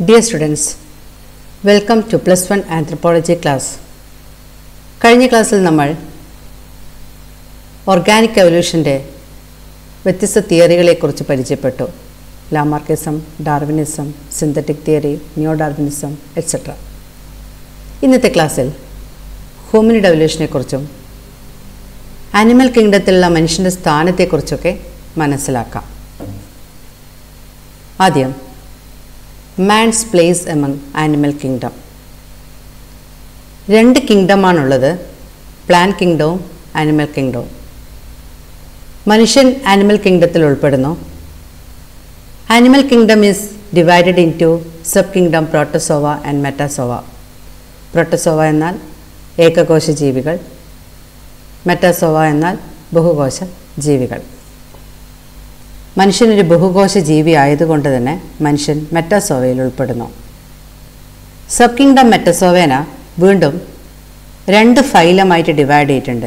Dear students, welcome to Plus One Anthropology class. കഴിഞ്ഞ ക്ലാസ്സിൽ നമ്മൾ ഓർഗാനിക് എവല്യൂഷൻ്റെ വ്യത്യസ്ത തിയറികളെക്കുറിച്ച് പരിചയപ്പെട്ടു Lamarckism Darwinism synthetic theory new Darwinism etcetera ഇന്നത്തെ ക്ലാസ്സിൽ ഹോമിനിഡ് എവല്യൂഷനെക്കുറിച്ചും ആനിമൽ കിങ്ഡത്തിലുള്ള മനുഷ്യൻ്റെ സ്ഥാനത്തെക്കുറിച്ചൊക്കെ മനസ്സിലാക്കാം ആദ്യം man's place among animal kingdom രണ്ട് കിങ്ഡമാണുള്ളത് പ്ലാൻ കിങ്ഡവും ആനിമൽ കിങ്ഡവും മനുഷ്യൻ ആനിമൽ കിങ്ഡത്തിൽ ഉൾപ്പെടുന്നു animal kingdom is divided into sub kingdom protozoa and metazoa protozoa എന്നാൽ ഏകകോശ ജീവികൾ മെറ്റാസോവ എന്നാൽ ബഹുകോശ ജീവികൾ മനുഷ്യനൊരു ബഹുകോശ ജീവി ആയതുകൊണ്ട് തന്നെ മനുഷ്യൻ മെറ്റാസോവയിൽ ഉൾപ്പെടുന്നു സബ് കിങ്ഡം മെറ്റസോവേന വീണ്ടും രണ്ട് ഫൈലമായിട്ട് ഡിവൈഡ് ചെയ്തിട്ടുണ്ട്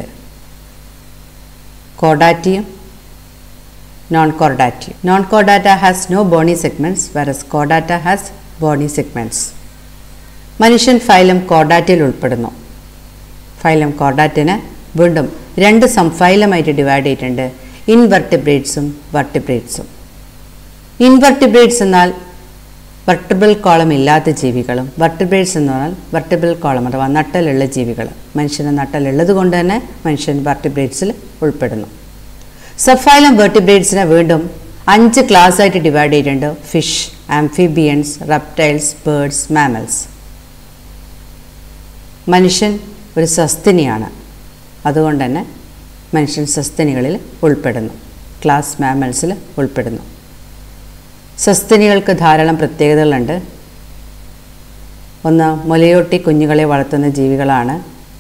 കോഡാറ്റിയും നോൺ കോർഡാറ്റിയും non chordata has no bony segments versus കോഡാറ്റ ഹാസ് ബോണി സെഗ്മെൻറ്റ്സ് മനുഷ്യൻ ഫൈലം കോർഡാറ്റയിൽ ഉൾപ്പെടുന്നു ഫൈലം കോർഡാറ്റിന് വീണ്ടും രണ്ട് സംഫൈലമായിട്ട് ഡിവൈഡ് ചെയ്തിട്ടുണ്ട് ഇൻവെർട്ടിബ്രേറ്റ്സും വെർട്ടിബ്രേറ്റ്സും ഇൻവെർട്ടിബ്രേറ്റ്സ് എന്നാൽ വെർട്ടിബിൾ കോളം ഇല്ലാത്ത ജീവികളും വെർട്ടിബ്രേറ്റ്സ് എന്ന് പറഞ്ഞാൽ വെർട്ടിബിൾ കോളം അഥവാ നട്ടലുള്ള ജീവികൾ മനുഷ്യന് നട്ടലുള്ളത് കൊണ്ട് തന്നെ മനുഷ്യൻ വെർട്ടിബ്രേറ്റ്സിൽ ഉൾപ്പെടുന്നു സഫൈലം വെർട്ടിബ്രേറ്റ്സിനെ വീണ്ടും അഞ്ച് ക്ലാസ് ആയിട്ട് ഡിവൈഡ് ചെയ്തിട്ടുണ്ട് fish amphibians reptiles birds mammals മനുഷ്യൻ ഒരു സസ്തിനിയാണ് അതുകൊണ്ട് തന്നെ മനുഷ്യൻ സസ്തനികളിൽ ഉൾപ്പെടുന്നു ക്ലാസ് മാമൽസിൽ ഉൾപ്പെടുന്നു സസ്തനികൾക്ക് ധാരാളം പ്രത്യേകതകളുണ്ട് ഒന്ന് മുലയോട്ടി കുഞ്ഞുങ്ങളെ വളർത്തുന്ന ജീവികളാണ്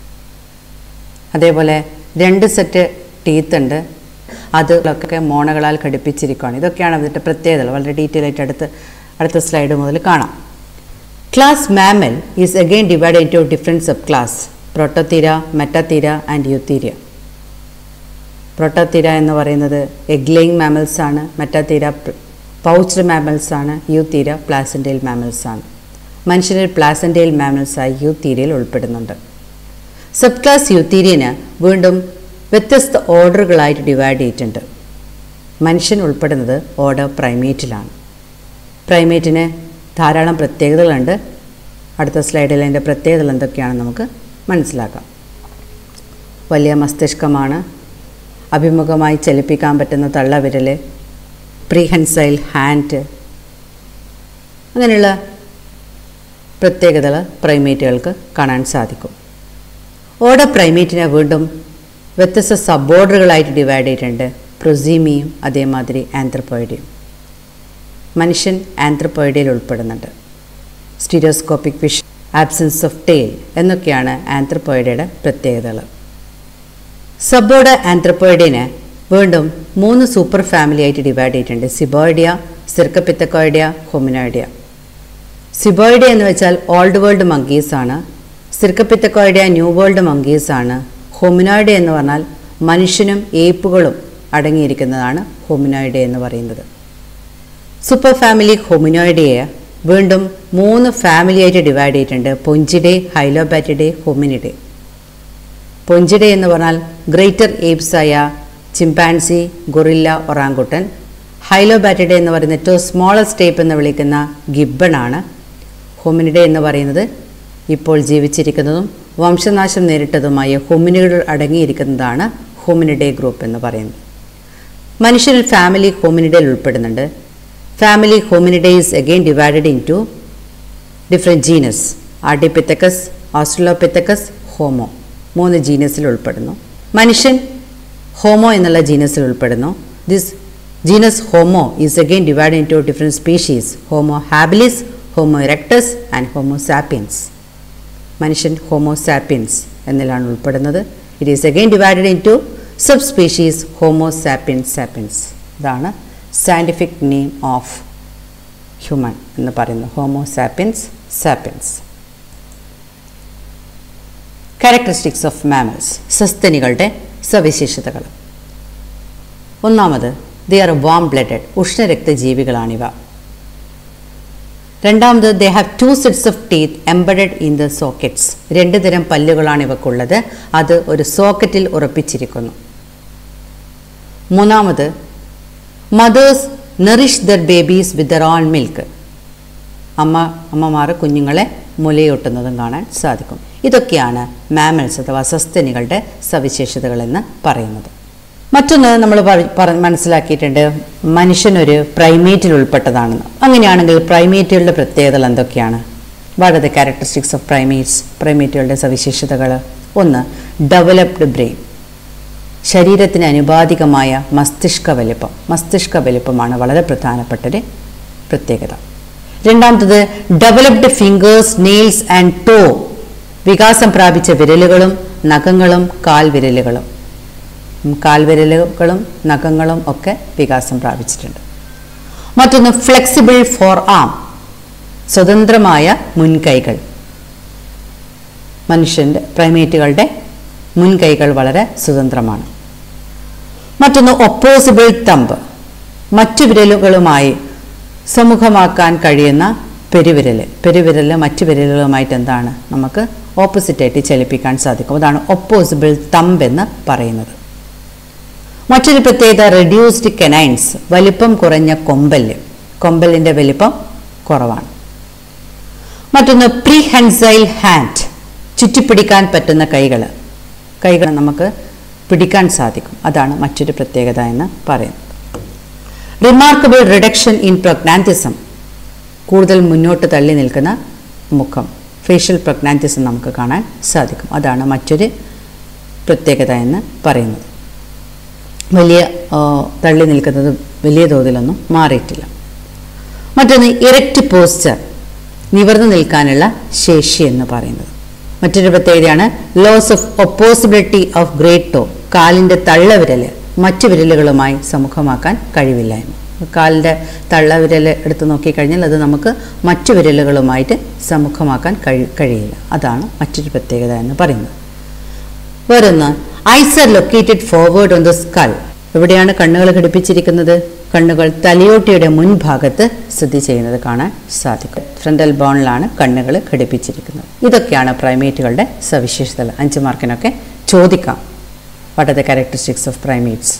അതേപോലെ രണ്ട് സെറ്റ് ടീത്ത് ഉണ്ട് അതൊക്കെ മോണകളാൽ ഘടിപ്പിച്ചിരിക്കുകയാണ് ഇതൊക്കെയാണ് അതിൻ്റെ പ്രത്യേകതകൾ വളരെ ഡീറ്റെയിൽ ആയിട്ട് അടുത്ത് അടുത്ത സ്ലൈഡ് മുതൽ കാണാം class mammal is again divide into different sub class prototheria metatheria and eutheria prototheria എന്ന് പറയുന്നത് എഗ്ലെയിങ് മാമൽസ് ആണ് മെറ്റാത്തീര പൗച്ച്ഡ് മാമൽസ് ആണ് യൂത്തീര പ്ലാസൻറ്റൈൽ മാമൽസ് ആണ് മനുഷ്യരിൽ പ്ലാസൻറ്റൈൽ മാമൽസായി യൂത്തീരയിൽ ഉൾപ്പെടുന്നുണ്ട് സബ് ക്ലാസ് യൂത്തീരിയന് വീണ്ടും വ്യത്യസ്ത ഓർഡറുകളായിട്ട് ഡിവൈഡ് ചെയ്തിട്ടുണ്ട് മനുഷ്യൻ ഉൾപ്പെടുന്നത് ഓർഡർ പ്രൈമേറ്റിലാണ് പ്രൈമേറ്റിന് ധാരാളം പ്രത്യേകതകളുണ്ട് അടുത്ത സ്ലൈഡിൽ അതിൻ്റെ പ്രത്യേകതകൾ എന്തൊക്കെയാണെന്ന് നമുക്ക് മനസ്സിലാക്കാം വലിയ മസ്തിഷ്കമാണ് അഭിമുഖമായി ചലിപ്പിക്കാൻ പറ്റുന്ന തള്ളവിരൽ പ്രീഹൻസൈൽ ഹാൻഡ് അങ്ങനെയുള്ള പ്രത്യേകതകൾ പ്രൈമേറ്റുകൾക്ക് കാണാൻ സാധിക്കും ഓർഡർ പ്രൈമേറ്റിനെ വീണ്ടും വ്യത്യസ്ത സബ് ഓർഡറുകളായിട്ട് ഡിവൈഡ് ചെയ്തിട്ടുണ്ട് പ്രൊസീമിയും അതേമാതിരി ആന്ത്രപ്പോയിഡിയും മനുഷ്യൻ ആന്ത്രപ്പോയിഡിയിൽ ഉൾപ്പെടുന്നുണ്ട് stereoscopic vision absence of tail എന്നൊക്കെയാണ് ആന്ത്രപ്പോയിഡയുടെ പ്രത്യേകതകൾ സബോർഡ് ആന്ത്രപ്പോയിഡിനെ വീണ്ടും മൂന്ന് സൂപ്പർ ഫാമിലി ആയിട്ട് ഡിവൈഡ് ചെയ്തിട്ടുണ്ട് സിബോയിഡിയ സിർക്കപ്പിത്തക്കോയിഡിയ ഹൊമിനോയിഡിയ സിബോയിഡിയ എന്ന് വെച്ചാൽ ഓൾഡ് വേൾഡ് മങ്കീസ് ആണ് സിർക്കപ്പിത്തക്കോയിഡിയ ന്യൂ വേൾഡ് മങ്കീസ് ആണ് ഹൊമിനോയിഡിയ എന്ന് പറഞ്ഞാൽ മനുഷ്യനും ഏപ്പുകളും അടങ്ങിയിരിക്കുന്നതാണ് ഹൊമിനോയിഡിയ എന്ന് പറയുന്നത് സൂപ്പർ ഫാമിലി ഹൊമിനോയിഡിയെ വീണ്ടും മൂന്ന് ഫാമിലി ആയിട്ട് ഡിവൈഡ് ചെയ്തിട്ടുണ്ട് പൊഞ്ചിഡേ ഹൈലോബാറ്റിഡേ ഹൊമിനിഡേ പൊഞ്ചിഡേ എന്ന് പറഞ്ഞാൽ ഗ്രേറ്റർ ഏപ്സായ ചിമ്പാൻസി ഗൊറില്ല ഒറാങ്കുട്ടൻ ഹൈലോബാറ്റിഡേ എന്ന് പറയുന്ന ഏറ്റവും സ്മോളസ്റ്റ് ടേപ്പ് എന്ന് വിളിക്കുന്ന ഗിബണാണ് ഹൊമിനിഡേ എന്ന് പറയുന്നത് ഇപ്പോൾ ജീവിച്ചിരിക്കുന്നതും വംശനാശം നേരിട്ടതുമായ ഹൊമിനിഡുകൾ അടങ്ങിയിരിക്കുന്നതാണ് ഹൊമിനിഡേ ഗ്രൂപ്പ് എന്ന് പറയുന്നത് മനുഷ്യരിൽ ഫാമിലി ഹൊമിനിഡയിൽ ഉൾപ്പെടുന്നുണ്ട് family Hominidae is again divided into different genus Ardipithecus Australopithecus Homo മൂന്ന് ജീനസിൽ ഉൾപ്പെടുന്നു മനുഷ്യൻ ഹോമോ എന്നുള്ള ജീനസിൽ ഉൾപ്പെടുന്നു this genus Homo is again divide into different species Homo habilis Homo erectus and Homo sapiens മനുഷ്യൻ ഹോമോ സാപ്പിയൻസ് എന്നിലാണ് ഉൾപ്പെടുന്നത് it is again divided into sub species Homo sapiens sapiens ഇതാണ് scientific name of human എന്ന് പറയുന്നു Homo sapiens sapiens characteristics of mammals സസ്തനികളുടെ സവിശേഷതകൾ ഒന്നാമത് they are warm blooded ഉഷ്ണരക്തജീവികളാണിവ രണ്ടാമത് they have two sets of teeth embedded in the sockets രണ്ട് തരം പല്ലുകളാണ് ഇവക്കുള്ളത് അത് ഒരു സോക്കറ്റിൽ ഉറപ്പിച്ചിരിക്കുന്നു മൂന്നാമത് mothers nourish their babies with their own milk അമ്മ അമ്മമാർ കുഞ്ഞുങ്ങളെ മുലയൂട്ടുന്നതും കാണാൻ സാധിക്കും ഇതൊക്കെയാണ് മാമൽസ് അഥവാ സസ്തനികളുടെ സവിശേഷതകളെന്ന് പറയുന്നത് മറ്റൊന്ന് നമ്മൾ പറ- പറ- മനസ്സിലാക്കിയിട്ടുണ്ട് മനുഷ്യനൊരു പ്രൈമേറ്റിൽ ഉൾപ്പെട്ടതാണെന്ന് അങ്ങനെയാണെങ്കിൽ പ്രൈമേറ്റുകളുടെ പ്രത്യേകതകൾ എന്തൊക്കെയാണ് what are the characteristics of primates പ്രൈമേറ്റുകളുടെ സവിശേഷതകൾ ഒന്ന് ഡെവലപ്ഡ് ബ്രെയിൻ ശരീരത്തിന് അനുപാതികമായ മസ്തിഷ്ക വലിപ്പം മസ്തിഷ്ക വലിപ്പമാണ് വളരെ പ്രധാനപ്പെട്ടൊരു പ്രത്യേകത രണ്ടാമത്തത് developed fingers nails and toe വികാസം പ്രാപിച്ച വിരലുകളും നഖങ്ങളും കാൽവിരലുകളും ഉം, കാൽവിരലുകളും നഖങ്ങളും ഒക്കെ വികാസം പ്രാപിച്ചിട്ടുണ്ട് മറ്റൊന്ന് ഫ്ലെക്സിബിൾ ഫോർ ആം സ്വതന്ത്രമായ മുൻകൈകൾ മനുഷ്യൻ്റെ പ്രൈമേറ്റുകളുടെ മുൻകൈകൾ വളരെ സ്വതന്ത്രമാണ് മറ്റൊന്ന് ഒപ്പോസിബിൾ തമ്പ് മറ്റു വിരലുകളുമായി സമുഖമാക്കാൻ കഴിയുന്ന പെരുവിരൽ പെരുവിരൽ മറ്റു വിരലുകളുമായിട്ട് എന്താണ് നമുക്ക് ഓപ്പോസിറ്റായിട്ട് ചലിപ്പിക്കാൻ സാധിക്കും അതാണ് ഒപ്പോസിബിൾ തമ്പ് എന്ന് പറയുന്നത് മറ്റൊരു പ്രത്യേകത റെഡ്യൂസ്ഡ് കെനൈൻസ് വലിപ്പം കുറഞ്ഞ കൊമ്പല് കൊമ്പലിൻ്റെ വലിപ്പം കുറവാണ് മറ്റൊന്ന് പ്രീ ഹെൻസൈൽ ഹാൻഡ് ചുറ്റിപ്പിടിക്കാൻ പറ്റുന്ന കൈകൾ കൈകൾ നമുക്ക് പിടിക്കാൻ സാധിക്കും അതാണ് മറ്റൊരു പ്രത്യേകത എന്ന് പറയുന്നത് റിമാർക്കബിൾ റിഡക്ഷൻ ഇൻ പ്രഗ്നാന്റിസം കൂടുതൽ മുന്നോട്ട് തള്ളി നിൽക്കുന്ന മുഖം ഫേഷ്യൽ പ്രഗ്നാന്റിസം നമുക്ക് കാണാൻ സാധിക്കും അതാണ് മറ്റൊരു പ്രത്യേകത എന്ന് പറയുന്നത് വലിയ ആ, തള്ളി നിൽക്കുന്നത് വലിയ തോതിലൊന്നും മാറിയിട്ടില്ല മറ്റൊന്ന് ഇറക്റ്റ് പോസ്ചർ നിവർന്നു നിൽക്കാനുള്ള ശേഷി എന്ന് പറയുന്നത് മറ്റൊരു പ്രത്യേകതയാണ് loss of opposability of great toe കാലിൻ്റെ തള്ളവിരൽ മറ്റു വിരലുകളുമായി സമുഖമാക്കാൻ കഴിവില്ലായ്മ കാലിൻ്റെ തള്ളവിരൽ എടുത്ത് നോക്കിക്കഴിഞ്ഞാൽ അത് നമുക്ക് മറ്റു വിരലുകളുമായിട്ട് സമുഖമാക്കാൻ കഴി കഴിയില്ല അതാണ് മറ്റൊരു പ്രത്യേകത എന്ന് പറയുന്നത് വേറൊന്ന് eyes are located forward on the skull എവിടെയാണ് കണ്ണുകൾ ഘടിപ്പിച്ചിരിക്കുന്നത് കണ്ണുകൾ തലയോട്ടിയുടെ മുൻഭാഗത്ത് സ്ഥിതി ചെയ്യുന്നത് കാണാൻ സാധിക്കും ഫ്രണ്ടൽ ബോണിലാണ് കണ്ണുകൾ ഘടിപ്പിച്ചിരിക്കുന്നത് ഇതൊക്കെയാണ് പ്രൈമേറ്റുകളുടെ സവിശേഷതകൾ അഞ്ച് മാർക്കിനൊക്കെ ചോദിക്കാം what are the characteristics of primates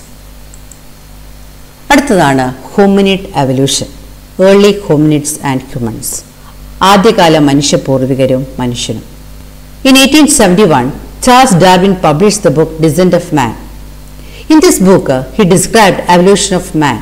അടുത്തതാണ് hominid evolution early hominids and humans ആദ്യകാല മനുഷ്യ പൂർവികരും മനുഷ്യനും In 1871, Charles Darwin published the book Descent of Man. In this book, uh, he described evolution of man.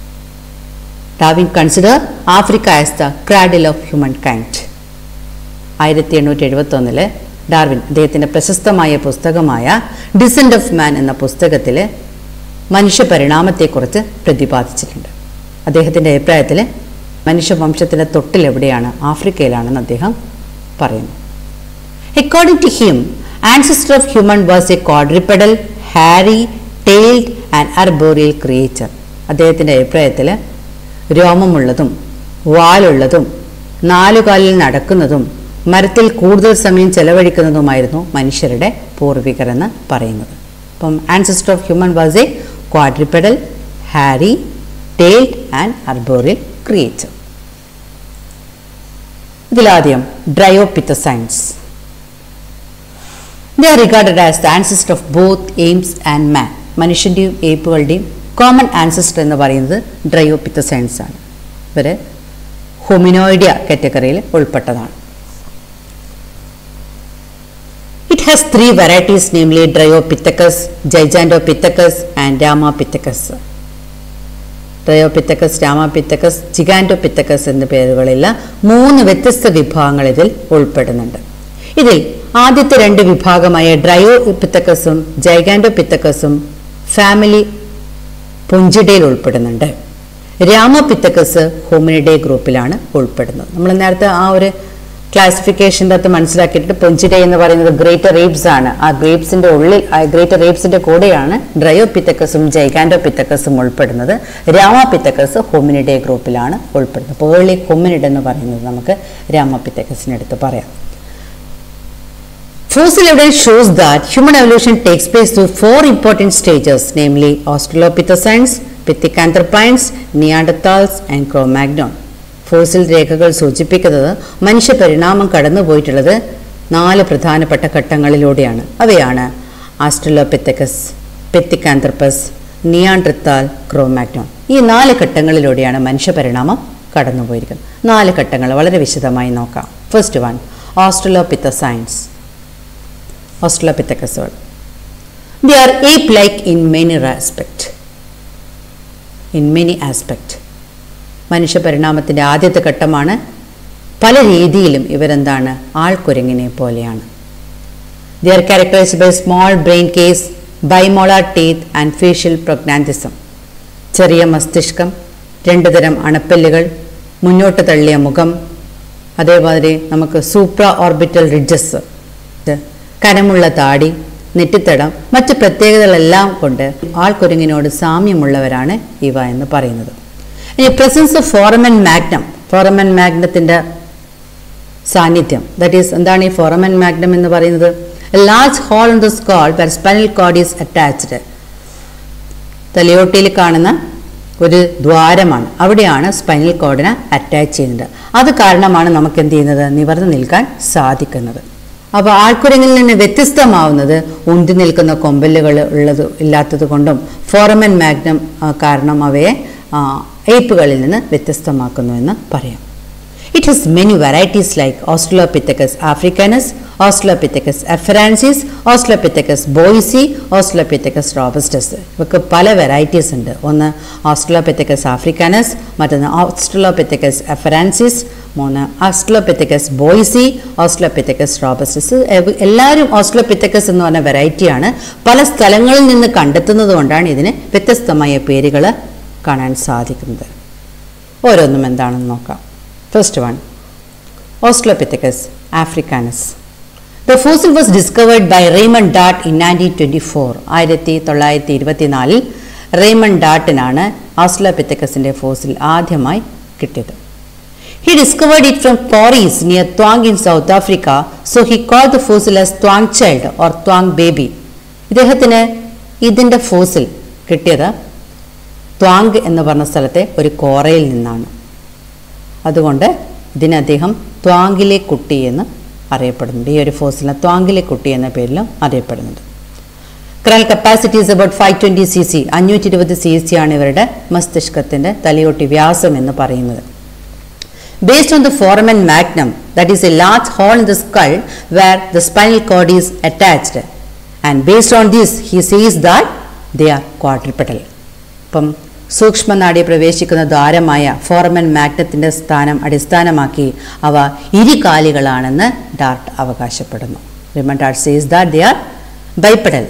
Darwin considered Africa as the cradle of humankind. ആയിരത്തി എണ്ണൂറ്റി എഴുപത്തൊന്നില് Darwin അദ്ദേഹത്തിൻ്റെ പ്രശസ്തമായ പുസ്തകമായ descend of മാൻ എന്ന പുസ്തകത്തിൽ മനുഷ്യ പരിണാമത്തെക്കുറിച്ച് പ്രതിപാദിച്ചിട്ടുണ്ട് അദ്ദേഹത്തിൻ്റെ അഭിപ്രായത്തിൽ മനുഷ്യവംശത്തിൻ്റെ തൊട്ടിലെവിടെയാണ് ആഫ്രിക്കയിലാണെന്ന് അദ്ദേഹം പറയുന്നു According to him, ancestor of human was a quadrupedal, hairy, tailed and arboreal creature. അദ്ദേഹത്തിൻ്റെ അഭിപ്രായത്തിൽ രോമമുള്ളതും വാലുള്ളതും നാലുകാലിൽ നടക്കുന്നതും മരത്തിൽ കൂടുതൽ സമയം ചെലവഴിക്കുന്നതുമായിരുന്നു മനുഷ്യരുടെ പൂർവികരെന്ന് പറയുന്നത് അപ്പം ancestor of human was a quadrupedal hairy tailed and arboreal creature ഇതിലാദ്യം dryopithecines they are regarded as the ancestor of both apes and man മനുഷ്യൻ്റെയും ഏപ്പുകളുടെയും കോമൺ ആൻസിസ്റ്റർ എന്ന് പറയുന്നത് ഡ്രയോപിത്തസൈൻസ് ആണ് ഇവർ ഹൊമിനോയിഡിയ കാറ്റഗറിയിൽ ഉൾപ്പെട്ടതാണ് it has three varieties namely Dryopithecus Gigantopithecus and Ramapithecus Dryopithecus Ramapithecus Gigantopithecus എന്ന പേരുകളില്ല മൂന്ന് വ്യത്യസ്ത വിഭാഗങ്ങൾ ഇതിൽ ഉൾപ്പെടുന്നുണ്ട് ഇതിൽ ആദ്യത്തെ രണ്ട് വിഭാഗമായ ഡ്രയോപിത്തക്കസും ജൈഗാൻഡോപിത്തക്കസും ഫാമിലി പുഞ്ചിഡയിൽ ഉൾപ്പെടുന്നുണ്ട് രാമപിത്തക്കസ് ഹോമിനിഡേ ഗ്രൂപ്പിലാണ് ഉൾപ്പെടുന്നത് നമ്മൾ നേരത്തെ ആ ഒരു ക്ലാസിഫിക്കേഷൻ്റെ അകത്ത് മനസ്സിലാക്കിയിട്ട് പൊഞ്ചിഡേ എന്ന് പറയുന്നത് ഗ്രേറ്റർ റേപ്സ് ആണ് ആ ഗ്രേപ്സിന്റെ ഉള്ളിൽ ആ ഗ്രേറ്റർ റേപ്സിന്റെ കൂടെയാണ് ഡ്രയോപിത്തക്കസും ജൈഗാൻഡോപിത്തക്കസും ഉൾപ്പെടുന്നത് രാമപിത്തക്കസ് ഹോമിനിഡേ ഗ്രൂപ്പിലാണ് ഉൾപ്പെടുന്നത് അപ്പോൾ ഏർലി ഹോമിനിഡ് എന്ന് പറയുന്നത് നമുക്ക് രാമപിത്തക്കസിനടുത്ത് പറയാം Fossil evidence shows that human evolution takes place through four important stages, namely Australopithecines, Pithecanthropines, Neanderthals, and Cro-Magnon. Fossil രേഖകൾ സൂചിപ്പിക്കുന്നത് മനുഷ്യ പരിണാമം കടന്നുപോയിട്ടുള്ളത് നാല് പ്രധാനപ്പെട്ട ഘട്ടങ്ങളിലൂടെയാണ് അവയാണ് ആസ്ട്രലോപിത്തക്കസ് പെത്തിക്കാന്ത്രപ്പസ് നിയാൻഡ്രിത്താൽ ക്രോമാഗ്നോൺ ഈ നാല് ഘട്ടങ്ങളിലൂടെയാണ് മനുഷ്യ പരിണാമം കടന്നുപോയിരിക്കുന്നത് നാല് ഘട്ടങ്ങൾ വളരെ വിശദമായി നോക്കാം ഫസ്റ്റ് വൺ ഓസ്ട്രലോപിത്തസൈൻസ് ഓസ്ട്രലോപിത്തക്കസുകൾ they are ape like in many aspect in many aspect മനുഷ്യ പരിണാമത്തിൻ്റെ ആദ്യത്തെ ഘട്ടമാണ് പല രീതിയിലും ഇവരെന്താണ് ആൾക്കുരങ്ങിനെ പോലെയാണ് they are characterized by small brain case bimolar teeth and facial prognathism ചെറിയ മസ്തിഷ്കം രണ്ടു തരം അണപ്പല്ലുകൾ മുന്നോട്ട് തള്ളിയ മുഖം അതേമാതിരി നമുക്ക് സൂപ്ര ഓർബിറ്റൽ റിഡ്ജസ് കനമുള്ള താടി നെറ്റിത്തടം മറ്റ് പ്രത്യേകതകളെല്ലാം കൊണ്ട് ആൾക്കുരങ്ങിനോട് സാമ്യമുള്ളവരാണ് ഇവ എന്ന് പറയുന്നത് ഇനി presence of foramen magnum foramen മാഗ്നത്തിൻ്റെ സാന്നിധ്യം ദാറ്റ് ഈസ് എന്താണ് ഈ ഫോറമൻ മാഗ്നം എന്ന് പറയുന്നത് large hole in the skull where spinal cord is attached തലയോട്ടിയിൽ കാണുന്ന ഒരു ദ്വാരമാണ് അവിടെയാണ് സ്പൈനൽ കോഡിനെ അറ്റാച്ച് ചെയ്യുന്നത് അത് കാരണമാണ് നമുക്ക് എന്ത് ചെയ്യുന്നത് നിവർന്നു നിൽക്കാൻ സാധിക്കുന്നത് അപ്പോൾ ആൾക്കുരങ്ങിൽ നിന്ന് വ്യത്യസ്തമാവുന്നത് ഉന്തി നിൽക്കുന്ന കൊമ്പലുകൾ ഉള്ളത് ഇല്ലാത്തത് കൊണ്ടും ഫോറമൻ മാഗ്നം ആ, കാരണം അവയെ ആ, ഏപ്പുകളിൽ നിന്ന് വ്യത്യസ്തമാക്കുന്നു എന്ന് പറയാം It has many varieties like Australopithecus africanus, Australopithecus afarensis, Australopithecus boise, Australopithecus robustus. ഇവക്ക് പല വെറൈറ്റീസ് ഉണ്ട് ഒന്ന് ഓസ്ട്രലോപിത്തക്കസ് ആഫ്രിക്കാനസ് മറ്റൊന്ന് ഓസ്ട്രലോപിത്തക്കസ് അഫറാൻസിസ് മൂന്ന് ഓസ്ട്രലോപിത്തക്കസ് ബോയ്സി ഓസ്ട്രലോപിത്തക്കസ് റോബസ്റ്റസ് എല്ലാവരും ഓസ്ട്രലോപിത്തക്കസ് എന്ന് പറഞ്ഞ വെറൈറ്റിയാണ് പല സ്ഥലങ്ങളിൽ നിന്ന് കണ്ടെത്തുന്നത് കൊണ്ടാണ് ഇതിന് വ്യത്യസ്തമായ പേരുകൾ കാണാൻ സാധിക്കുന്നത് ഓരോന്നും എന്താണെന്ന് നോക്കാം first one Australopithecus africanus the fossil was discovered by Raymond ഡാട്ട് ഇൻ നയൻറ്റീൻ ട്വൻറ്റി ഫോർ ആയിരത്തി തൊള്ളായിരത്തി ഇരുപത്തിനാലിൽ റേമൺ ഡാട്ടിനാണ് ഓസ്ട്രോപിത്തക്കസിൻ്റെ ഫോസിൽ ആദ്യമായി കിട്ടിയത് He discovered it from quarries near Twang in South Africa, so he called the fossil as Twang child or Twang baby. ഇദ്ദേഹത്തിന് ഇതിൻ്റെ fossil കിട്ടിയത് ത്വാങ് എന്ന് പറഞ്ഞ സ്ഥലത്തെ ഒരു കോറയിൽ നിന്നാണ് അതുകൊണ്ട് ഇതിനെ അദ്ദേഹം ത്വാങ്കിലെ കുട്ടി എന്ന് അറിയപ്പെടുന്നുണ്ട് ഈ ഒരു ഫോസിലിനെ ത്വാങ്കിലെ കുട്ടി എന്ന പേരിലും അറിയപ്പെടുന്നുണ്ട് cranial capacity is about five twenty C C അഞ്ഞൂറ്റി ഇരുപത് സി സി ആണ് ഇവരുടെ മസ്തിഷ്കത്തിൻ്റെ തലയോട്ടി വ്യാസം എന്ന് പറയുന്നത് based on the foramen magnum, that is a large hole in the skull where the spinal cord is attached. And based on this, he says that they are quadrupedal. അപ്പം സൂക്ഷ്മനാടി പ്രവേശിക്കുന്ന ദ്വാരമായ Foreman മാഗ്നത്തിൻ്റെ സ്ഥാനം അടിസ്ഥാനമാക്കി അവ ഇരുകാലികളാണെന്ന് ഡാർട്ട് അവകാശപ്പെടുന്നു Raymond Dart says that they are bipedal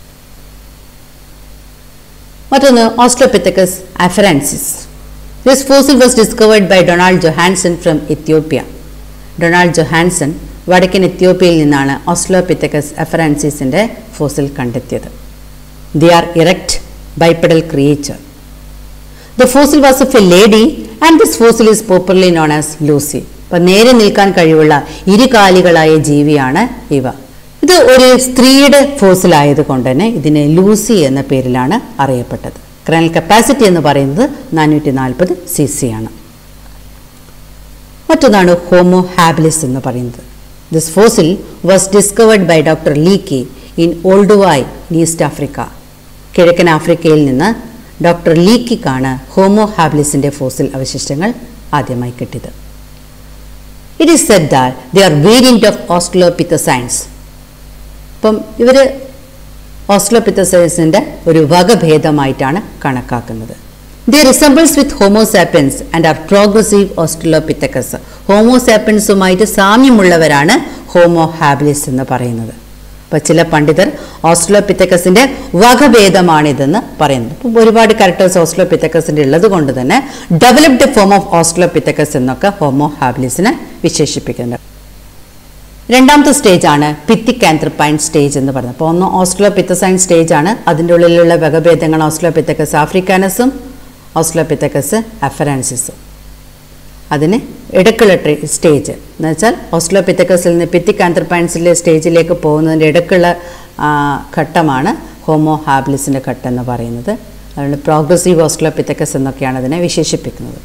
മറ്റൊന്ന് Australopithecus afarensis this fossil was discovered by Donald Johanson from Ethiopia Donald Johanson വടക്കൻ എത്യോപ്യയിൽ നിന്നാണ് ഓസ്ലോപിത്തക്കസ് അഫറാൻസിസിൻ്റെ ഫോസിൽ കണ്ടെത്തിയത് they are erect bipedal creature the fossil was of a lady and this fossil is popularly known as Lucy അപ്പം നേരെ നിൽക്കാൻ കഴിവുള്ള ഇരുകാലികളായ ജീവിയാണ് ഇവ ഇത് ഒരു സ്ത്രീയുടെ ഫോസിൽ ആയതുകൊണ്ട് തന്നെ ഇതിനെ ലൂസി എന്ന പേരിലാണ് അറിയപ്പെട്ടത് ക്രനൽ കപ്പാസിറ്റി എന്ന് പറയുന്നത് നാനൂറ്റി നാൽപ്പത് സി സി ആണ് മറ്റൊന്നാണ് ഹോമോ ഹാബിലിസ് എന്ന് പറയുന്നത് this fossil was discovered by doctor Leakey in Olduvai in East Africa കിഴക്കൻ ആഫ്രിക്കയിൽ നിന്ന് ഡോക്ടർ ലീക്കിക്കാണ് ഹോമോ ഹാബിലിസിൻ്റെ ഫോസിൽ അവശിഷ്ടങ്ങൾ ആദ്യമായി കിട്ടിയത് it is said that they are variant of australopithecines അപ്പം ഇവർ ഓസ്ട്രോപിത്തസൈസിൻ്റെ ഒരു വകഭേദമായിട്ടാണ് കണക്കാക്കുന്നത് they resembles with Homo sapiens and are progressive Australopithecus ഹോമോസാപ്പിൻസുമായിട്ട് സാമ്യമുള്ളവരാണ് ഹോമോ ഹാബിലിസ് എന്ന് പറയുന്നത് അപ്പോൾ ചില പണ്ഡിതർ ഓസ്ട്രോപിത്തക്കസിൻ്റെ വകഭേദമാണിതെന്ന് പറയുന്നു അപ്പം ഒരുപാട് ക്യാരക്ടേഴ്സ് ഓസ്ട്രോപിത്തക്കസിൻ്റെ ഉള്ളത് കൊണ്ട് തന്നെ ഡെവലപ്ഡ് ഫോം ഓഫ് ഓസ്ട്രോപിത്തക്കസ് എന്നൊക്കെ ഹോമോ ഹാബിലിസിനെ വിശേഷിപ്പിക്കുന്നുണ്ട് രണ്ടാമത്തെ സ്റ്റേജ് ആണ് പിത്തിക്കാന്ത്രപ്പൈൻ സ്റ്റേജ് എന്ന് പറയുന്നത് അപ്പോൾ ഒന്ന് ഓസ്ട്രോപിത്തസൈൻ സ്റ്റേജ് ആണ് അതിൻ്റെ ഉള്ളിലുള്ള വകഭേദങ്ങൾ ഓസ്ട്രോപിത്തക്കസ് ആഫ്രിക്കാനസും ഓസ്ട്രോപിത്തക്കസ് അഫറാൻസിസും അതിന് ഇടക്കുള്ള ട്രേ സ്റ്റേജ് എന്ന് വെച്ചാൽ ഓസ്ട്രോപിത്തക്കസിൽ നിന്ന് പിത്തിക്കാന്ത്രപ്പൈൻസിലെ സ്റ്റേജിലേക്ക് പോകുന്നതിൻ്റെ ഇടക്കുള്ള ആ, ഘട്ടമാണ് ഹോമോ ഹാബിലിസിൻ്റെ ഘട്ടം എന്ന് പറയുന്നത് അതുകൊണ്ട് പ്രോഗ്രസീവ് ഓസ്ട്രോപിത്തക്കസ് എന്നൊക്കെയാണ് അതിനെ വിശേഷിപ്പിക്കുന്നത്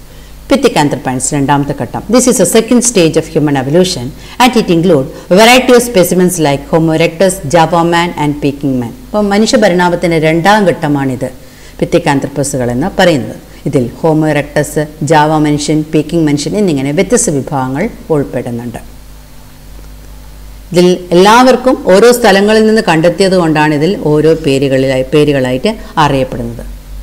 പിത്തിക്കാന്ത്രപ്പൈൻസ് രണ്ടാമത്തെ ഘട്ടം this is a second stage of human evolution and it include variety of specimens like Homo erectus Java man and Peking man അപ്പം മനുഷ്യ പരിണാമത്തിൻ്റെ രണ്ടാം ഘട്ടമാണിത് പിത്തിക്കാന്ത്രപ്പസുകൾ എന്ന് പറയുന്നത് ഇതിൽ ഹോമോറെക്ടസ് ജാവ മനുഷ്യൻ പീക്കിംഗ് മനുഷ്യൻ എന്നിങ്ങനെ വ്യത്യസ്ത വിഭാഗങ്ങൾ ഉൾപ്പെടുന്നുണ്ട് ഇതിൽ എല്ലാവർക്കും ഓരോ സ്ഥലങ്ങളിൽ നിന്ന് കണ്ടെത്തിയത് കൊണ്ടാണ് ഇതിൽ ഓരോ പേരുകളിലായി പേരുകളായിട്ട് അറിയപ്പെടുന്നത്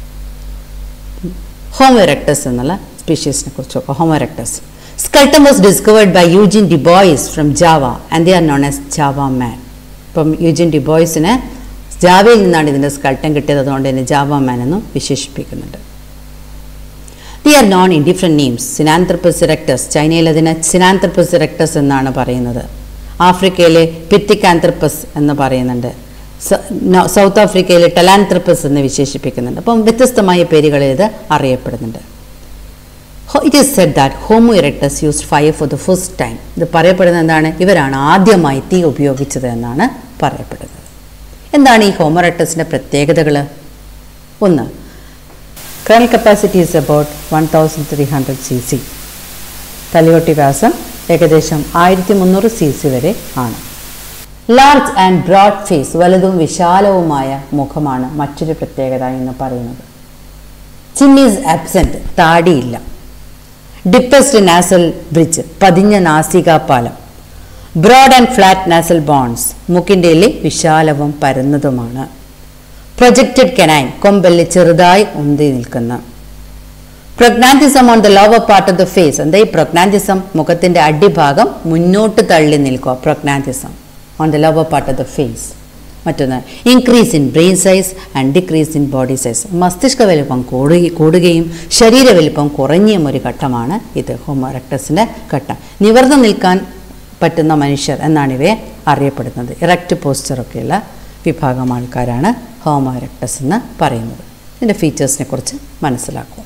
ഹോമോറെക്ടസ് എന്നുള്ള സ്പീഷീസിനെ കുറിച്ച് നോക്കാം Homo erectus skullcap was discovered by Eugene Dubois from Java and they are known as Java man ഇപ്പം യൂജിൻ ഡിബോയ്സിന് ജാവയിൽ നിന്നാണ് ഇതിൻ്റെ സ്കൾട്ടം കിട്ടിയത് അതുകൊണ്ട് തന്നെ ജാവ മാൻ എന്നും വിശേഷിപ്പിക്കുന്നുണ്ട് they are known in different names Sinanthropus erectus ചൈനയിൽ അതിനെ സിനാന്ത്രപ്പസ് ഇറക്ടസ് എന്നാണ് പറയുന്നത് ആഫ്രിക്കയിലെ പിത്തിക്കാന്ത്രപ്പസ് എന്ന് പറയുന്നുണ്ട് സ- നോ- സൗത്ത് ആഫ്രിക്കയിലെ ടെലാന്ത്രപ്പസ് എന്ന് വിശേഷിപ്പിക്കുന്നുണ്ട് അപ്പം വ്യത്യസ്തമായ പേരുകളിൽ ഇത് അറിയപ്പെടുന്നുണ്ട് it is said that Homo erectus used fire for the first time ഇത് പറയപ്പെടുന്നത് എന്താണ് ഇവരാണ് ആദ്യമായി തീ ഉപയോഗിച്ചത് എന്നാണ് പറയപ്പെടുന്നത് എന്താണ് ഈ ഹോമോറക്ടസിൻ്റെ പ്രത്യേകതകൾ ഒന്ന് cranial capacity is about one thousand three hundred C C തലയോട്ടി വ്യാസം ഏകദേശം ആയിരത്തി മുന്നൂറ് സി സി വരെ ആണ് ലാർജ് ആൻഡ് ബ്രോഡ് ഫേസ് വലുതും വിശാലവുമായ മുഖമാണ് മറ്റൊരു പ്രത്യേകത എന്ന് പറയുന്നത് ചിൻ ഈസ് ആബ്സെൻറ്റ് താടിയില്ല ഡിപ്പസ്ഡ് നാസൽ ബ്രിഡ്ജ് പതിഞ്ഞ നാസികാപാലം broad and flat nasal bones മൂക്കിൻ്റെ എല്ലി വിശാലവും പരന്നതുമാണ് പ്രൊജക്റ്റഡ് കെനൈൻ കൊമ്പല്ലി ചെറുതായി ഉന്തി നിൽക്കുന്ന prognathism on the lower part of the face എന്താ ഈ പ്രഗ്നാന്റിസം മുഖത്തിന്റെ അടിഭാഗം മുന്നോട്ട് തള്ളി നിൽക്കുക prognathism on the lower part of the face മറ്റൊന്ന് increase in brain size and decrease in body size മസ്തിഷ്ക വലിപ്പം കൂടുക കൂടുകയും ശരീര വലിപ്പം കുറഞ്ഞും ഒരു ഘട്ടമാണ് ഇത് ഹോമോറക്ടസിൻ്റെ ഘട്ടം നിവർന്നു നിൽക്കാൻ പറ്റുന്ന മനുഷ്യർ എന്നാണ് ഇവയെ അറിയപ്പെടുന്നത് ഇറക്റ്റ് പോസ്ചറൊക്കെയുള്ള വിഭാഗം ആൾക്കാരാണ് ഹോമോറക്ടസ് എന്ന് പറയുന്നത് ഇതിൻ്റെ ഫീച്ചേഴ്സിനെ കുറിച്ച് മനസ്സിലാക്കും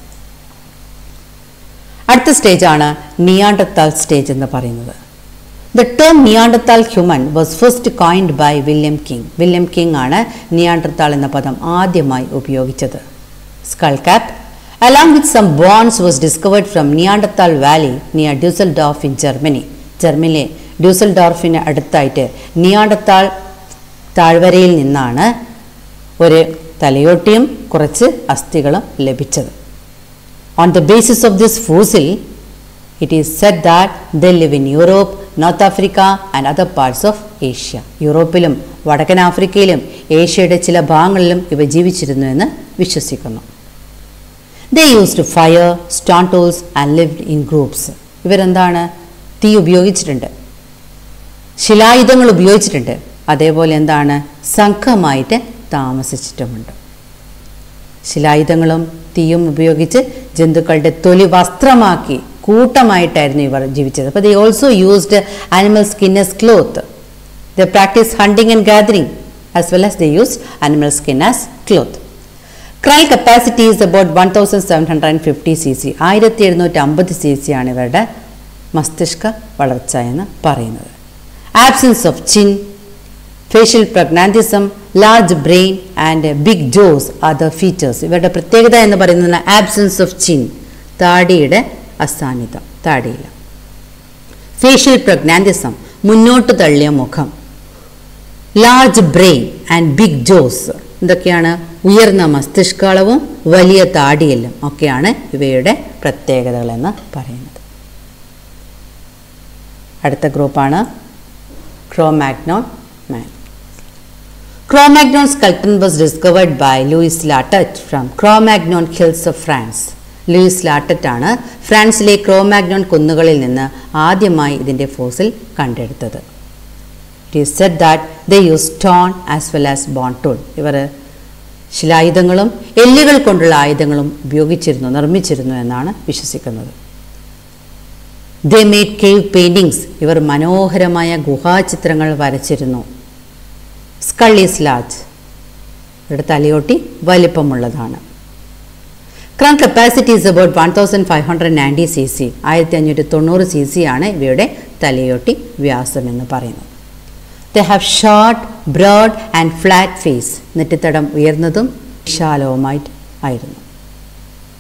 അടുത്ത സ്റ്റേജാണ് നിയാണ്ടത്താൽ സ്റ്റേജ് എന്ന് പറയുന്നത് the term Neanderthal human was first coined by William King William King ആണ് നിയാണ്ടത്താൾ എന്ന പദം ആദ്യമായി ഉപയോഗിച്ചത് skull cap along with some bones was discovered from Neanderthal valley near Dusseldorf in Germany ജർമ്മനിലെ ഡ്യൂസൽ ഡോർഫിന് അടുത്തായിട്ട് നിയാണ്ടത്താൾ താഴ്വരയിൽ നിന്നാണ് ഒരു തലയോട്ടിയും കുറച്ച് അസ്ഥികളും ലഭിച്ചത് On the basis of this fossil, it is said that they live in Europe, North Africa and other parts of Asia. യൂറോപ്പിലും വടക്കൻ ആഫ്രിക്കയിലും ഏഷ്യയുടെ ചില ഭാഗങ്ങളിലും ഇവ ജീവിച്ചിരുന്നു എന്ന് വിശ്വസിക്കുന്നു they used fire stone tools and lived in groups ഇവരെന്താണ് തീ ഉപയോഗിച്ചിട്ടുണ്ട് ശിലായുധങ്ങൾ ഉപയോഗിച്ചിട്ടുണ്ട് അതേപോലെ എന്താണ് സംഘമായിട്ട് താമസിച്ചിട്ടുമുണ്ട് ശിലായുധങ്ങളും തീയും ഉപയോഗിച്ച് ജന്തുക്കളുടെ തൊലി വസ്ത്രമാക്കി കൂട്ടമായിട്ടായിരുന്നു ഇവർ ജീവിച്ചത് അപ്പോൾ they also used animal skin as cloth the practice hunting and gathering as well as the use animal skin as cloth cranial capacity is about one thousand seven hundred and fifty C C ആയിരത്തി എഴുന്നൂറ്റി അമ്പത് C C ആണ് ഇവരുടെ മസ്തിഷ്ക വളർച്ച എന്ന് പറയുന്നത് absence of chin facial prognathism large brain and big jaws are the features ഇവരുടെ പ്രത്യേകത എന്ന് പറയുന്നത് ആബ്സെൻസ് ഓഫ് ചിൻ താടിയുടെ അസാന്നിധ്യം താടിയില്ല ഫേഷ്യൽ പ്രഗ്നാന്റിസം മുന്നോട്ട് തള്ളിയ മുഖം large brain and big jaws ഇതൊക്കെയാണ് ഉയർന്ന മസ്തിഷ്കളവും വലിയ താടിയെല്ലും ഒക്കെയാണ് ഇവയുടെ പ്രത്യേകതകളെന്ന് പറയുന്നത് അടുത്ത ഗ്രൂപ്പാണ് Cro-Magnon man Cro-Magnon skeleton was discovered by Louis Latet from Cro-Magnon hills of France. Louis Lartet ആണ് ഫ്രാൻസിലെ ക്രോമാഗ്നോൺ കുന്നുകളിൽ നിന്ന് ആദ്യമായി ഇതിൻ്റെ ഫോസിൽ കണ്ടെടുത്തത് it is said that the use stone as well as bone tool ഇവർ ശിലായുധങ്ങളും എല്ലുകൾ കൊണ്ടുള്ള ആയുധങ്ങളും ഉപയോഗിച്ചിരുന്നു നിർമ്മിച്ചിരുന്നു എന്നാണ് വിശ്വസിക്കുന്നത് ദേ മേഡ് കേവ് പെയിൻറ്റിങ്സ് ഇവർ മനോഹരമായ ഗുഹാചിത്രങ്ങൾ വരച്ചിരുന്നു സ്കൾ ഈസ് ലാർജ് ഇവരുടെ തലയോട്ടി വലിപ്പമുള്ളതാണ് cranial capacity is about one thousand five hundred ninety C C ആയിരത്തി അഞ്ഞൂറ്റി തൊണ്ണൂറ് സി സി ആണ് ഇവയുടെ തലയോട്ടി വ്യാസം എന്ന് പറയുന്നത് the have short broad and flat face നെറ്റിത്തടം ഉയർന്നതും വിശാലവുമായിട്ട് ആയിരുന്നു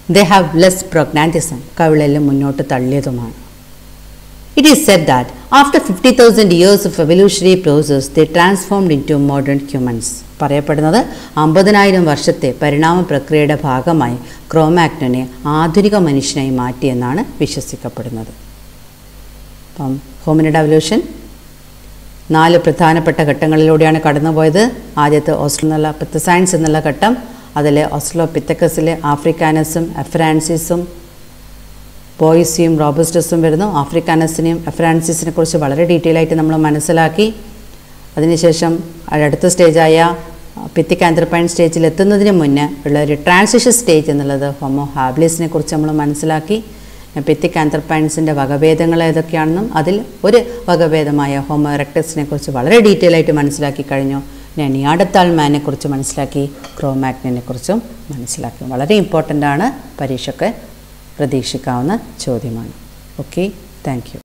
ദേ ഹാവ് ലെസ് പ്രൊഗ്നാൻറ്റിസം കവിളെല്ലാം മുന്നോട്ട് തള്ളിയതുമാണ് it is said that after fifty thousand years of evolutionary process they transformed into modern humans പറയപ്പെടുന്നത് അമ്പതിനായിരം വർഷത്തെ പരിണാമ പ്രക്രിയയുടെ ഭാഗമായി ക്രോമാക്ടനെ ആധുനിക മനുഷ്യനായി മാറ്റിയെന്നാണ് വിശ്വസിക്കപ്പെടുന്നത് അപ്പം ഹോമിനിഡ് എവല്യൂഷൻ നാല് പ്രധാനപ്പെട്ട ഘട്ടങ്ങളിലൂടെയാണ് കടന്നുപോയത് ആദ്യത്തെ ഓസ്ട്രോ എന്നുള്ള പിത്തസയൻസ് എന്നുള്ള ഘട്ടം അതിൽ ഓസ്ട്രോ പിത്തക്കസിലെ ആഫ്രിക്കാനസും എഫ്രാൻസിസും ബോയ്സിയും റോബസ്റ്റസും വരുന്നു ആഫ്രിക്കാനസിനെയും എഫ്രാൻസിസിനെ കുറിച്ച് വളരെ ഡീറ്റെയിൽ ആയിട്ട് നമ്മൾ മനസ്സിലാക്കി അതിനുശേഷം അടുത്ത സ്റ്റേജായ പിത്തിക് ആന്ത്രപ്പൈൻ സ്റ്റേജിൽ എത്തുന്നതിന് മുന്നേ ഉള്ള ഒരു ട്രാൻസിഷൻ സ്റ്റേജ് എന്നുള്ളത് ഹോമോ ഹാബ്ലിസിനെ കുറിച്ച് നമ്മൾ മനസ്സിലാക്കി പിത്തിക് ആന്ത്രപ്പൈൻസിൻ്റെ വകഭേദങ്ങൾ ഏതൊക്കെയാണെന്നും അതിൽ ഒരു വകഭേദമായ ഹോമോ എറക്ടസിനെ കുറിച്ച് വളരെ ഡീറ്റെയിൽ ആയിട്ട് മനസ്സിലാക്കി കഴിഞ്ഞു പിന്നെ നിയാടത്താൾ മാനെ കുറിച്ച് മനസ്സിലാക്കി ക്രോമാഗ്നിനെ കുറിച്ചും മനസ്സിലാക്കി വളരെ ഇമ്പോർട്ടൻ്റ് ആണ് പരീക്ഷയ്ക്ക് പ്രതീക്ഷിക്കാവുന്ന ചോദ്യമാണ് ഓക്കെ താങ്ക് യു